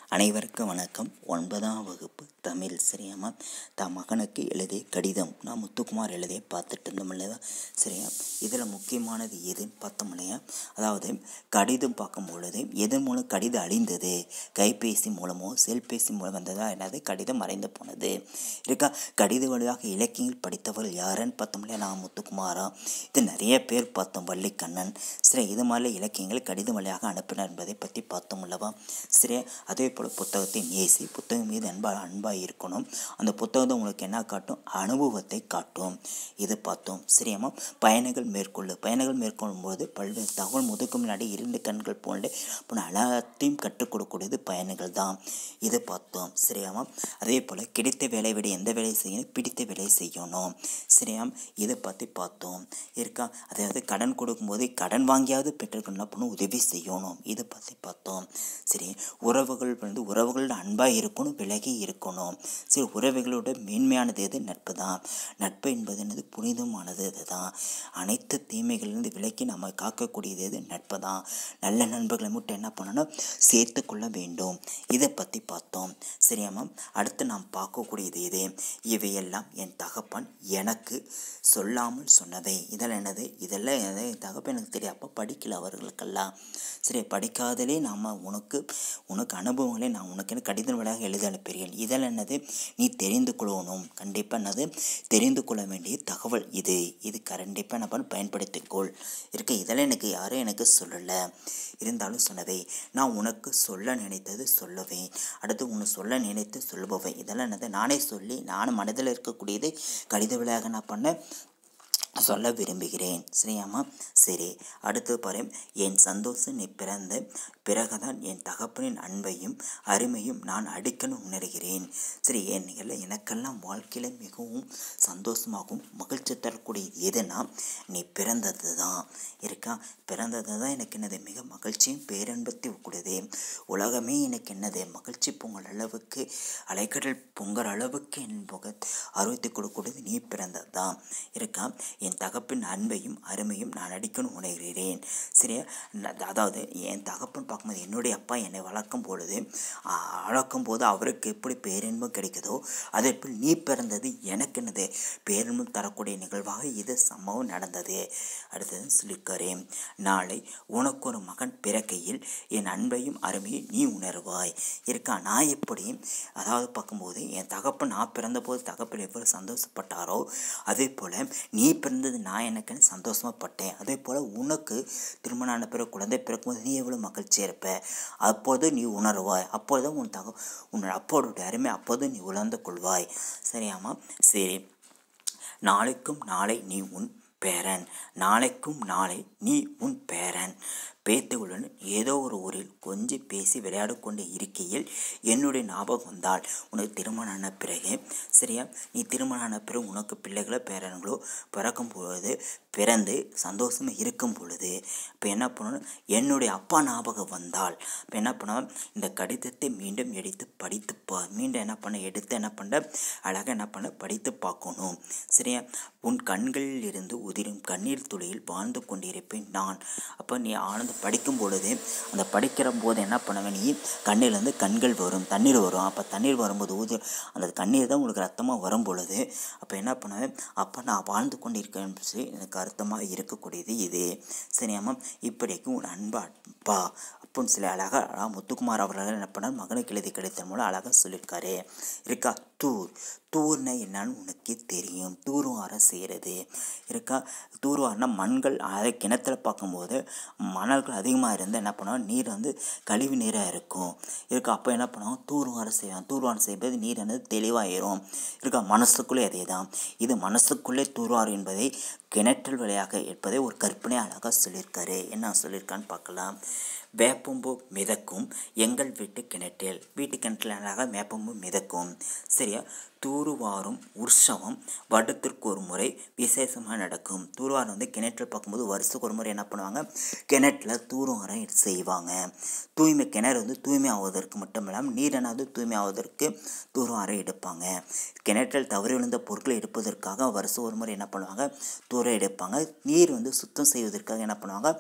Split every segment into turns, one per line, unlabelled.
அனைவருக்கும் வணக்கம் ஒன்பதாம் வகுப்பு தமிழ் சரியாம்மா தான் மகனுக்கு எழுதிய கடிதம் நான் முத்துக்குமார் எழுதிய பார்த்துட்டு இருந்தோம் இல்லையா சரியா இதில் முக்கியமானது எதுன்னு பார்த்தோம் இல்லையா அதாவது கடிதம் பார்க்கும் பொழுது எதன் மூலம் கடிதம் அழிந்தது கைபேசி மூலமோ செல்பேசி மூலம் வந்ததா என்னது கடிதம் மறைந்து போனது இருக்கா கடித வழியாக இலக்கியங்கள் படித்தவர்கள் யாருன்னு பார்த்தோம் இல்லையா நான் முத்துக்குமாரா இது நிறைய பேர் பார்த்தோம் வள்ளிக்கண்ணன் சரி இது மாதிரி இலக்கியங்கள் கடிதம் வழியாக அனுப்பினர் என்பதை பற்றி பார்த்தோம் அல்லவா சரி அதே போல் புத்தகத்தை நேசி புத்தகம் மீது அன்பா அன்பாக இருக்கணும் அந்த புத்தகம் உங்களுக்கு என்ன காட்டும் அனுபவத்தை காட்டும் இது பார்த்தோம் சரியாமா பயணங்கள் மேற்கொள்ளு பயணங்கள் மேற்கொள்ளும் போது பல்வேறு தகவல் முதுக்கும் முன்னாடி இரண்டு கண்கள் போன்று அப்புறம் எல்லாத்தையும் கற்றுக் கொடுக்கக்கூடியது பயணங்கள் தான் இது பார்த்தோம் சரியாமா அதே போல் கிடைத்த வேலை விட எந்த வேலையை செய்யணும் பிடித்த வேலையை செய்யணும் சரியாம் இதை பற்றி பார்த்தோம் இருக்கா அதாவது கடன் கொடுக்கும்போது கடன் வாங்கியாவது பெற்றோர்கள் என்ன பண்ணணும் உதவி செய்யணும் இதை பற்றி பார்த்தோம் சரி உறவுகள் வந்து உறவுகளோட அன்பாக இருக்கணும் விலகி இருக்கணும் சரி உறவுகளோட மேன்மையானது எது நட்பு தான் நட்பு என்பது என்னது புனிதமானது அதுதான் அனைத்து தீமைகளிலிருந்து விலக்கி நம்ம காக்கக்கூடியது எது நட்பு தான் நல்ல நண்பர்களை மட்டும் என்ன பண்ணணும் சேர்த்து கொள்ள வேண்டும் இதை பற்றி பார்த்தோம் சரியாமா அடுத்து நாம் பார்க்கக்கூடியது இது இவையெல்லாம் என் தகப்பன் எனக்கு சொல்லாமல் சொன்னவை இதெல்லாம் என்னது இதெல்லாம் எதை என் தகப்பன் எனக்கு தெரியும் அப்போ படிக்கல அவர்களுக்கெல்லாம் சரி படிக்காதலே நாம் உனக்கு உனக்கு அனுபவங்களை நான் உனக்கு கடிதம் வழியாக எழுதி அனுப்புகிறேன் இதெல்லாம் என்னது நீ தெரிந்து கொள்ளணும் கண்டிப்பாக என்னது தெரிந்து கொள்ள வேண்டிய தகவல் இது இது கண்டிப்பாக என்ன பண்ண பயன்படுத்திக்கொள் இருக்க இதெல்லாம் எனக்கு யாரும் எனக்கு சொல்லலை இருந்தாலும் சொன்னவை நான் உனக்கு சொல்ல நினைத்தது சொல்லுவேன் அடுத்து உன்னை சொல்ல நினைத்து சொல்லுபவை இதெல்லாம் என்னது நானே சொல்லி நானும் மனதில் இருக்கக்கூடியது கடித விளையாக நான் பண்ண சொல்ல விரும்புகிறேன் சரியாமா சரி அடுத்து பாரு என் சந்தோஷம் நீ பிறந்த பிறகுதான் என் தகப்பனின் அன்பையும் அருமையும் நான் அடிக்கன்னு உணர்கிறேன் சரி என் எனக்கெல்லாம் வாழ்க்கையில் மிகவும் சந்தோஷமாகவும் மகிழ்ச்சி தரக்கூடியது எதுனா நீ பிறந்தது தான் இருக்கா பிறந்தது தான் எனக்கு என்னது மிக மகிழ்ச்சியும் பேரன்பத்தை கூடியது உலகமே எனக்கு என்னது மகிழ்ச்சி பொங்கல் அளவுக்கு அலைக்கடல் பொங்கல் அளவுக்கு என் முக அறுபத்தி கொடுக்கூடியது நீ பிறந்தது தான் இருக்கா என் தகப்பின் அன்பையும் அருமையும் நான் அடிக்கணும் உணர்கிறேன் சரியா அதாவது என் தகப்பன் பார்க்கும்போது என்னுடைய அப்பா என்னை வளர்க்கும் பொழுது வளர்க்கும் போது அவருக்கு எப்படி பேரின்பம் கிடைக்குதோ அதே போல் நீ பிறந்தது எனக்கு என்னது பேரின்பம் தரக்கூடிய நிகழ்வாக இது சம்பவம் நடந்தது அடுத்தது சொல்லியிருக்காரு நாளை உனக்கு ஒரு மகன் பிறக்கையில் என் அன்பையும் அருமையும் நீ உணர்வாய் இருக்கா நான் எப்படி அதாவது பார்க்கும்போது என் தகப்பன் நான் பிறந்தபோது தகப்பன் எவ்வளவு சந்தோஷப்பட்டாரோ அதே போல் நீ பிறந்தது நான் எனக்குன்னு சந்தோஷமாப்பட்டேன் அதே போல் உனக்கு திருமணம் ஆன பிறகு குழந்தை பிறக்கும்போது நீ எவ்வளோ மகிழ்ச்சியாக இருப்ப அப்போது நீ உணர்வாய் அப்போது தான் உன் தக உன் அப்போடைய அருமை அப்போது நீ உணர்ந்து கொள்வாய் சரியாமா சரி நாளைக்கும் நாளை நீ உன் பேரன் நாளைக்கும் நாளை நீ உன் பேரன் பேத்துகளுடன் ஏதோ ஒரு ஊரில் கொஞ்சி பேசி விளையாடு கொண்டு இருக்கையில் என்னுடைய ஞாபகம் வந்தால் உனக்கு திருமணம் ஆன பிறகு சரியா நீ திருமணம் ஆன பிறகு உனக்கு பிள்ளைகளோ பேரன்களோ பிறக்கும் பொழுது பிறந்து சந்தோஷமாக இருக்கும் பொழுது இப்போ என்ன பண்ணணும் என்னுடைய அப்பா ஞாபகம் வந்தால் இப்போ என்ன பண்ண இந்த கடிதத்தை மீண்டும் எடுத்து படித்து பா மீண்டும் என்ன பண்ண எடுத்து என்ன பண்ண அழகாக என்ன பண்ண படித்து பார்க்கணும் சரியா உன் கண்களில் இருந்து உதிரும் கண்ணீர் துளியில் வாழ்ந்து கொண்டிருப்பேன் நான் அப்போ நீ ஆனந்த படிக்கும் பொழுது அந்த படிக்கிற போது என்ன பண்ணுவேன் நீ கண்ணிலேருந்து கண்கள் வரும் தண்ணீர் வரும் அப்போ தண்ணீர் வரும்போது ஊதி அந்த கண்ணீர் தான் உங்களுக்கு ரத்தமாக வரும் பொழுது அப்போ என்ன பண்ணுவேன் அப்போ நான் வாழ்ந்து கொண்டு இருக்கேன் சொல்லி எனக்கு அர்த்தமாக இருக்கக்கூடியது இது சரியாமா இப்படிக்கு உன் அன்பா அப்பா அப்புடின்னு சொல்லி அழகாக முத்துக்குமார் அவர்கள் என்ன பண்ணார் மகனுக்கு எழுதி கிடைத்த மூலம் அழகாக சொல்லியிருக்காரு இருக்கா தூர் தூர்னா என்னன்னு உனக்கே தெரியும் தூர்வார செய்கிறது இருக்கா தூர்வாரனா மண்கள் அதை கிணத்துல பார்க்கும்போது மணல்கள் அதிகமாக இருந்து என்ன பண்ணுவோம் நீர் வந்து கழிவு நீராக இருக்கும் இருக்கா அப்போ என்ன பண்ணுவோம் தூர்வாரம் செய்வோம் தூர்வாரம் செய்யும்போது நீர் என்னது தெளிவாயிரும் இருக்கா மனசுக்குள்ளே அதே தான் இது மனசுக்குள்ளே தூர்வாரம் என்பதை கிணற்றல் வழியாக இருப்பதை ஒரு கற்பனை அழகாக சொல்லியிருக்காரு என்ன சொல்லியிருக்கான்னு பார்க்கலாம் வேப்பம்பூ மிதக்கும் எங்கள் வீட்டு கிணற்றில் வீட்டு கிணற்றில் அழகாக வேப்பம்பூ மிதக்கும் சரியா தூர்வாரும் உற்சவம் வருடத்திற்கு ஒரு முறை விசேஷமாக நடக்கும் தூர்வாரம் வந்து கிணற்றில் பார்க்கும்போது வருஷத்துக்கு ஒரு முறை என்ன பண்ணுவாங்க கிணற்றில் தூர்வாரம் செய்வாங்க தூய்மை கிணறு வந்து தூய்மை ஆவதற்கு மட்டும் இல்லாமல் நீரெனாவது தூய்மை ஆவதற்கு தூர்வாரம் எடுப்பாங்க கிணற்றில் தவறி விழுந்த பொருட்களை எடுப்பதற்காக வருஷம் ஒரு முறை என்ன பண்ணுவாங்க தூரம் எடுப்பாங்க நீர் வந்து சுத்தம் செய்வதற்காக என்ன பண்ணுவாங்க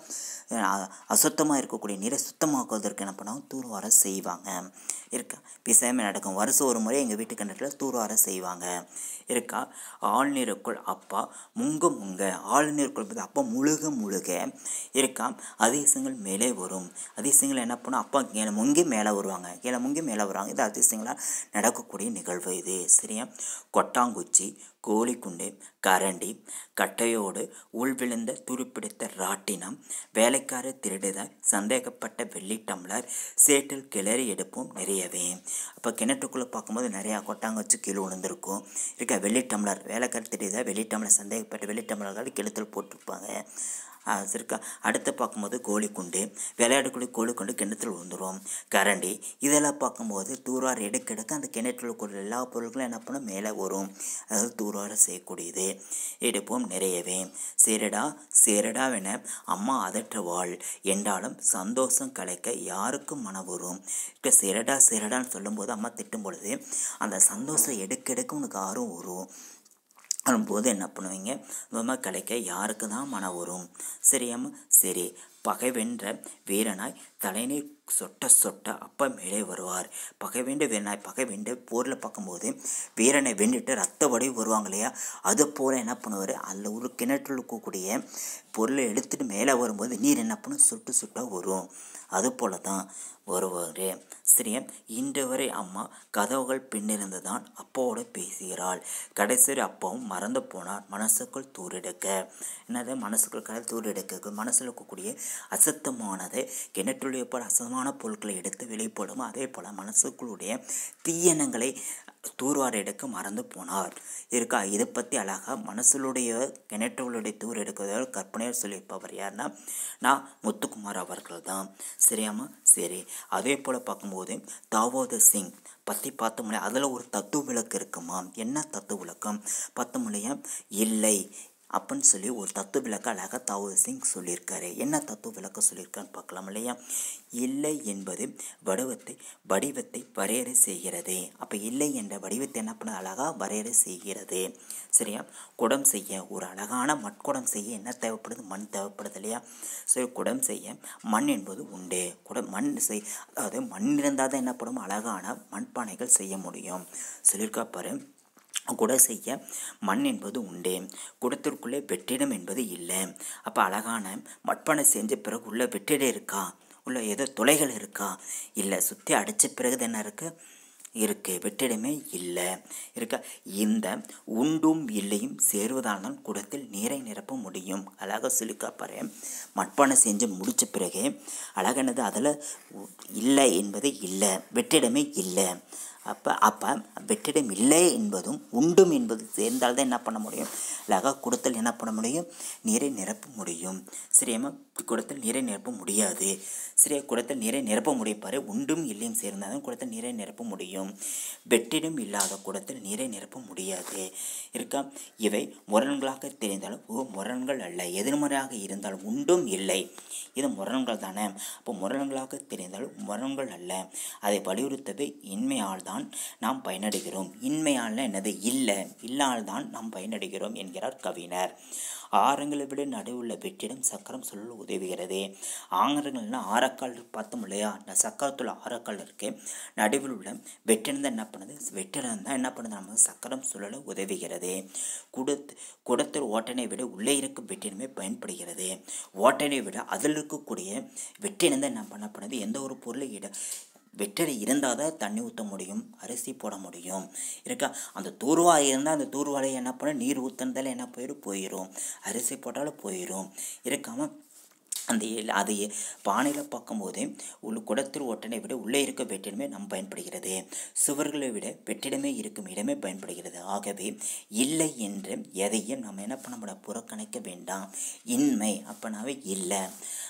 அசுத்தமாக இருக்கக்கூடிய நீரை சுத்தமாக்குவதற்கு என்ன பண்ணுவாங்க தூர்வாரம் செய்வாங்க இருக்கா விஷயமே நடக்கும் வருஷம் ஒரு முறை எங்கள் வீட்டு கிணற்றில் தூர்வாரம் செய்வாங்க இருக்கா ஆழ்நீருக்குள் அப்பா முங்க முங்க ஆழ்நீருக்குள் பார்த்து அப்பா முழுக முழுக இருக்கா அதிசயங்கள் மேலே வரும் அதிசயங்கள் என்ன பண்ணும் அப்பா கீழே முங்கி மேலே வருவாங்க கீழே முங்கி மேலே வருவாங்க இது அதிசயங்களாக நடக்கக்கூடிய நிகழ்வு இது சரியா கொட்டாங்குச்சி கோழிக்குண்டு கரண்டி கட்டையோடு உள்விழுந்த துருப்பிடித்த ராட்டினம் வேலைக்கார திருடுதல் சந்தேகப்பட்ட வெள்ளி டம்ளர் சேற்றில் கிளறி எடுப்போம் நிறையவே அப்போ கிணற்றுக்குள்ளே பார்க்கும்போது நிறையா கொட்டாங்குச்சி கீழே விழுந்திருக்கும் இருக்க வெள்ளி டம்ளர் வேலைக்கார திருடுதல் வெள்ளி டம்ளர் சந்தேகப்பட்ட வெள்ளி டம்ளர்கள் கிணத்தில் போட்டிருப்பாங்க இருக்கா அடுத்து பார்க்கும்போது கோழிக்குண்டு விளையாடக்கூடிய கோழிக்குண்டு கிணத்துல விழுந்துடும் கரண்டி இதெல்லாம் பார்க்கும்போது தூர்வார் எடுக்க எடுக்க அந்த கிணற்றில் இருக்கிற எல்லா பொருட்களும் என்ன பண்ணும் மேலே வரும் அதாவது தூர்வார செய்யக்கூடியது எடுப்போம் நிறையவே சேரடா சேரடாவென அம்மா அதற்றவாள் என்றாலும் சந்தோஷம் கலைக்க யாருக்கும் மன வரும் இப்போ சேரடா சேரடான்னு சொல்லும்போது அம்மா திட்டும் பொழுது அந்த சந்தோஷம் எடுக்க எடுக்க உனக்கு ஆர்வம் வரும் வரும்போது என்ன பண்ணுவீங்க விம கலைக்க யாருக்கு தான் மனம் வரும் சரியாம சரி பகை வென்ற வீரனாய் தலைநீர் சொட்ட சொட்ட அப்பா மேலே வருவார் பகை வென்ற வீரனாய் பகை வென்ற போரில் பார்க்கும்போது வீரனை வென்றுட்டு ரத்த வடிவு வருவாங்க இல்லையா அது போல் என்ன பண்ணுவார் அதில் ஒரு கிணற்றில் இருக்கக்கூடிய பொருளை எடுத்துகிட்டு மேலே வரும்போது நீர் என்ன பண்ணும் சுட்டு சுட்ட வரும் அது போல தான் வருவார் சரியா இன்று வரை அம்மா கதவுகள் பின்னிருந்து தான் அப்பாவோட பேசுகிறாள் கடைசி அப்பாவும் மறந்து போனார் மனசுக்குள் தூரெடுக்க என்னது மனசுக்குள் கடல் தூரெடுக்க மனசில் இருக்கக்கூடிய அசுத்தமானதை கிணற்றுடைய போல் அசுத்தமான பொருட்களை எடுத்து வெளிப்படும் அதே போல் மனசுக்குள்ளுடைய தீயணங்களை தூர்வார எடுக்க மறந்து போனார் இருக்கா இதை பற்றி அழகாக மனசுடைய கிணற்றுகளுடைய தூர் எடுக்கிறதால் கற்பனையாக சொல்லியிருப்பவர் யாருன்னா நான் முத்துக்குமார் அவர்கள் தான் சரியாமா சரி அதே போல் பார்க்கும்போது தாவோத சிங் பற்றி பார்த்தோம்னா அதில் ஒரு தத்துவ விளக்கு இருக்குமா என்ன தத்துவ விளக்கம் பார்த்தோம்லையா இல்லை அப்படின்னு சொல்லி ஒரு தத்துவ விளக்க அழகாக தாவூத் சிங் சொல்லியிருக்காரு என்ன தத்துவ விளக்கம் சொல்லியிருக்கான்னு பார்க்கலாம் இல்லையா இல்லை என்பது வடிவத்தை வடிவத்தை வரையறை செய்கிறது அப்போ இல்லை என்ற வடிவத்தை என்ன பண்ண அழகாக வரையறை செய்கிறது சரியா குடம் செய்ய ஒரு அழகான மட்குடம் செய்ய என்ன தேவைப்படுது மண் தேவைப்படுது இல்லையா சரி குடம் செய்ய மண் என்பது உண்டு குடம் மண் செய் அதாவது மண் இருந்தால் தான் என்னப்படும் அழகான மண்பானைகள் செய்ய முடியும் சொல்லியிருக்கா பாரு குடை செய்ய மண் என்பது உண்டு குடத்திற்குள்ளே வெற்றிடம் என்பது இல்லை அப்போ அழகான மட்பானை செஞ்ச பிறகு உள்ள வெற்றிடம் இருக்கா உள்ள ஏதோ துளைகள் இருக்கா இல்லை சுற்றி அடித்த பிறகு என்ன இருக்குது இருக்குது வெற்றிடமே இல்லை இருக்கா இந்த உண்டும் இல்லையும் சேருவதால் தான் குடத்தில் நீரை நிரப்ப முடியும் அழகாக சொல்லிக்காப்பாரு மட்பானை செஞ்சு முடித்த பிறகு அழகானது அதில் இல்லை என்பது இல்லை வெற்றிடமே இல்லை அப்போ அப்போ வெற்றிடம் இல்லை என்பதும் உண்டும் என்பது சேர்ந்தால் தான் என்ன பண்ண முடியும் அழகாக குடத்தில் என்ன பண்ண முடியும் நீரை நிரப்ப முடியும் சரியாம குடத்தில் நீரை நிரப்ப முடியாது சரியா குடத்தில் நீரை நிரப்ப முடிப்பாரு உண்டும் இல்லையும் சேர்ந்தால் தான் குடத்தில் நீரை நிரப்ப முடியும் வெற்றிடம் இல்லாத குடத்தில் நீரை நிரப்ப முடியாது இருக்கா இவை முரண்களாக தெரிந்தாலும் ஓ முரண்கள் அல்ல எதிர்மறையாக இருந்தாலும் உண்டும் இல்லை இது முரண்கள் தானே அப்போ முரண்களாக தெரிந்தாலும் முரண்கள் அல்ல அதை வலியுறுத்தவே இன்மையால் தான் நாம் பயனடைகிறோம் இன்மையால் என்னது இல்லை இல்லால் தான் நாம் பயனடைகிறோம் என்கிறார் கவிஞர் ஆரங்களை விட நடுவுள்ள வெற்றிடம் சக்கரம் சொல்ல உதவுகிறது ஆங்கரங்கள்னா ஆரக்கால் பார்த்தோம் இல்லையா அந்த சக்கரத்தில் ஆரக்கால் இருக்குது நடுவில் உள்ள வெற்றிடம் தான் என்ன பண்ணுது வெற்றிடம் தான் என்ன பண்ணுது நம்ம சக்கரம் சுழல உதவுகிறது குடத் குடத்தில் ஓட்டனை விட உள்ளே இருக்கும் வெற்றிடமே பயன்படுகிறது ஓட்டனை விட அதில் இருக்கக்கூடிய வெற்றிடம் தான் என்ன பண்ணப்படுது எந்த ஒரு பொருளை இட வெற்றடை இருந்தால் தான் தண்ணி ஊற்ற முடியும் அரிசி போட முடியும் இருக்கா அந்த தூர்வாய் இருந்தால் அந்த தூர்வாலை என்ன பண்ண நீர் ஊற்றுனதால என்ன போயிடும் போயிடும் அரிசி போட்டாலும் போயிடும் இருக்காமல் அந்த எல்- அது எ- பானையில் பார்க்கும்போது உள்ள குடத்தில் ஒட்டனை விட உள்ளே இருக்க வெற்றிடமே நம் பயன்படுகிறது சுவர்களை விட வெற்றிடமே இருக்கும் இடமே பயன்படுகிறது ஆகவே இல்லை என்று எதையும் நம்ம என்ன பண்ண முடியாது புறக்கணிக்க வேண்டாம் இன்மை அப்பனாவே இல்லை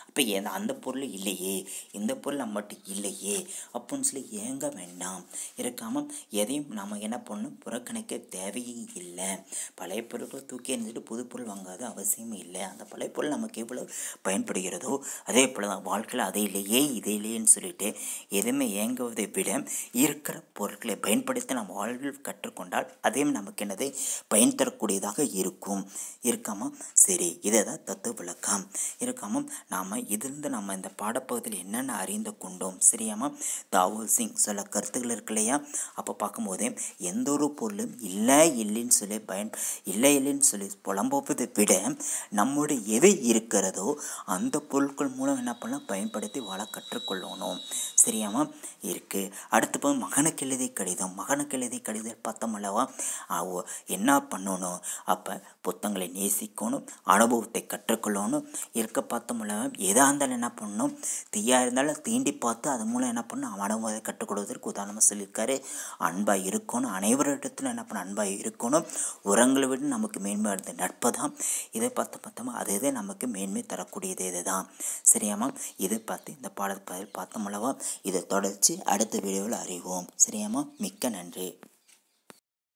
அப்போ எந்த அந்த பொருள் இல்லையே இந்த பொருள் நம்மகிட்ட இல்லையே அப்படின்னு சொல்லி ஏங்க வேண்டாம் இருக்காமல் எதையும் நம்ம என்ன பண்ணணும் புறக்கணிக்க தேவையே இல்லை பழைய பொருட்களை தூக்கி எறிஞ்சிட்டு புது பொருள் வாங்காத அவசியம் இல்லை அந்த பழைய பொருள் நமக்கு எவ்வளவு பயன்படுகிறதோ அதே போல் தான் வாழ்க்கையில் அதை இல்லையே இதை இல்லையேன்னு சொல்லிட்டு எதுவுமே ஏங்குவதை விட இருக்கிற பொருட்களை பயன்படுத்தி நம்ம வாழ்வில் கற்றுக்கொண்டால் அதையும் நமக்கு என்னது பயன் தரக்கூடியதாக இருக்கும் இருக்காமல் சரி இதை தான் தத்துவ விளக்கம் இருக்காமல் நாம் இதிலிருந்து நம்ம இந்த பாடப்பகுதியில் என்னென்ன அறிந்து கொண்டோம் சரியாமல் தாவூ சிங் சில கருத்துக்கள் இருக்கு இல்லையா அப்போ பார்க்கும்போதே எந்த ஒரு பொருளும் இல்லை இல்லைன்னு சொல்லி பயன் இல்லை இல்லைன்னு சொல்லி புலம்புவதை விட நம்முடைய எது இருக்கிறதோ அந்த பொருட்கள் மூலம் என்ன பண்ணலாம் பயன்படுத்தி வாழ கற்றுக்கொள்ளணும் சரியாமா இருக்குது அடுத்து போய் மகனுக்கு எழுதி கடிதம் மகனுக்கு எழுதி கடிதம் பார்த்தோம் அல்லவா அவ என்ன பண்ணணும் அப்போ புத்தகங்களை நேசிக்கணும் அனுபவத்தை கற்றுக்கொள்ளணும் இருக்க பார்த்தோம் அல்லவா எதாக இருந்தாலும் என்ன பண்ணணும் தீயாக இருந்தாலும் தீண்டி பார்த்து அது மூலம் என்ன பண்ணணும் அவன் அனுபவத்தை கற்றுக் கொடுவதற்கு உதாரணமாக சொல்லியிருக்காரு அன்பாக இருக்கணும் அனைவரிடத்துல என்ன பண்ண அன்பாக இருக்கணும் உரங்களை விட நமக்கு மேன்மை இருந்த நட்பு தான் இதை பார்த்து பார்த்தோமா அது இது நமக்கு மேன்மை தரக்கூடியது இது தான் சரியாமா இதை பார்த்து இந்த பாடல் பார்த்தோம் அல்லவா இதை தொடர்ச்சி அடுத்த வீடியோவில் அறிவோம் சரியாமா மிக்க நன்றி